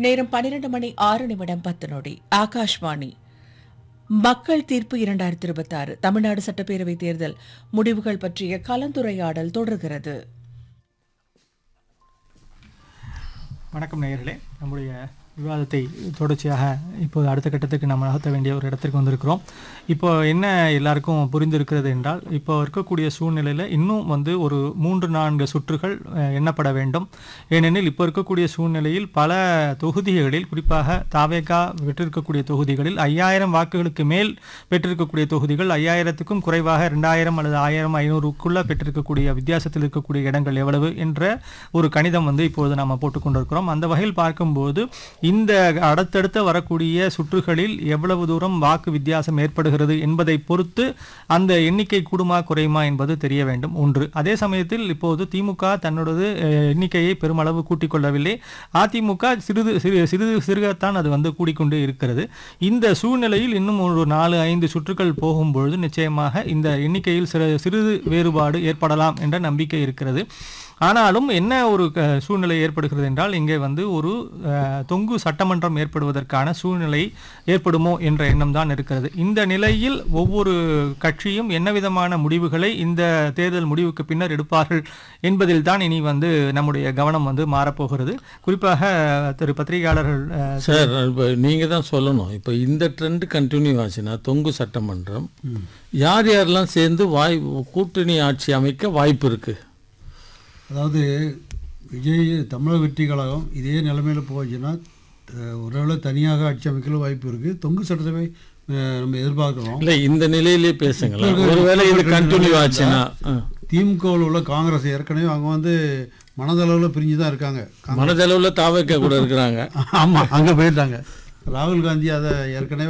நேரம் பன்னிரண்டு மணி ஆறு நிமிடம் பத்து நொடி ஆகாஷ்வாணி மக்கள் தீர்ப்பு இரண்டாயிரத்தி இருபத்தி ஆறு தமிழ்நாடு சட்டப்பேரவை தேர்தல் முடிவுகள் பற்றிய கலந்துரையாடல் தொடர்கிறது வணக்கம் நேயர்களே நம்முடைய விவாதத்தை தொடர்ச்சியாக இப்போது அடுத்த கட்டத்துக்கு நம்ம நகர்த்த வேண்டிய ஒரு இடத்திற்கு வந்திருக்கிறோம் இப்போ என்ன எல்லாருக்கும் புரிந்திருக்கிறது என்றால் இப்போ இருக்கக்கூடிய சூழ்நிலையில் இன்னும் வந்து ஒரு மூன்று நான்கு சுற்றுகள் அஹ், எண்ணப்பட வேண்டும் ஏனெனில் இப்போ இருக்கக்கூடிய சூழ்நிலையில் பல தொகுதிகளில் குறிப்பாக தாவேகா பெற்றிருக்கக்கூடிய தொகுதிகளில் ஐயாயிரம் வாக்குகளுக்கு மேல் பெற்றிருக்கக்கூடிய தொகுதிகள் ஐயாயிரத்துக்கும் குறைவாக ரெண்டாயிரம் அல்லது ஆயிரம் ஐநூறுக்குள்ள பெற்றிருக்கக்கூடிய வித்தியாசத்தில் இருக்கக்கூடிய இடங்கள் எவ்வளவு என்ற ஒரு கணிதம் வந்து இப்போது நாம் போட்டுக்கொண்டிருக்கிறோம் அந்த வகையில் பார்க்கும்போது இந்த அடுத்தடுத்த வரக்கூடிய சுற்றுகளில் எவ்வளவு தூரம் வாக்கு வித்தியாசம் ஏற்படுகிறது என்பதை பொறுத்து அந்த எண்ணிக்கை கூடுமா குறையுமா என்பது தெரிய வேண்டும் ஒன்று அதே சமயத்தில் இப்போது திமுக தன்னோடது அஹ், எண்ணிக்கையை பெருமளவு கூட்டிக் கொள்ளவில்லை அதிமுக சிறிது சிறு சிறிது சிறுகத்தான் அது வந்து கூடிக்கொண்டே இருக்கிறது இந்த சூழ்நிலையில் இன்னும் ஒரு நாலு ஐந்து சுற்றுகள் போகும்பொழுது நிச்சயமாக இந்த எண்ணிக்கையில் சிறு சிறிது வேறுபாடு ஏற்படலாம் என்ற நம்பிக்கை இருக்கிறது ஆனாலும் என்ன ஒரு க- சூழ்நிலை ஏற்படுகிறது என்றால் இங்கே வந்து ஒரு அஹ், தொங்கு சட்டமன்றம் ஏற்படுவதற்கான சூழ்நிலை ஏற்படுமோ என்ற எண்ணம் தான் இருக்கிறது இந்த நிலையில் ஒவ்வொரு கட்சியும் என்ன விதமான முடிவுகளை இந்த தேர்தல் முடிவுக்கு பின்னர் எடுப்பார்கள் என்பதில் தான் இனி வந்து நம்முடைய கவனம் வந்து மாறப்போகிறது குறிப்பாக திரு பத்திரிகையாளர்கள் அஹ், சார் இப்போ நீங்கள் தான் சொல்லணும் இப்போ இந்த ட்ரெண்ட் கண்டினியூ ஆச்சுன்னா தொங்கு சட்டமன்றம் யார் யாரெல்லாம் சேர்ந்து வாய் கூட்டணி ஆட்சி அமைக்க வாய்ப்பு இருக்கு அதாவது விஜய் தமிழக வெற்றி கழகம் இதே நிலைமையில் போச்சுன்னா அஹ், ஒருவேளை தனியாக ஆட்சி அமைக்கல வாய்ப்பு இருக்குது தொங்கு சட்டசபை அஹ், நம்ம எதிர்பார்க்குறோம் இல்லை இந்த நிலையிலே பேசுங்களேன் இப்ப இருக்க- ஒருவேளை இது இப்ப இருக்க கண்டினியூ நிலையில ஆச்சுன்னா ஆ. திமுகவில் உள்ள காங்கிரஸ் ஏற்கனவே அவங்க வந்து மனதளவில் பிரிஞ்சு தான் இருக்காங்க மனதளவில் தாவைக்க கூட இருக்கிறாங்க ஆமாம் அங்கே போயிட்டாங்க ராகுல் காந்தி அதை ஏற்கனவே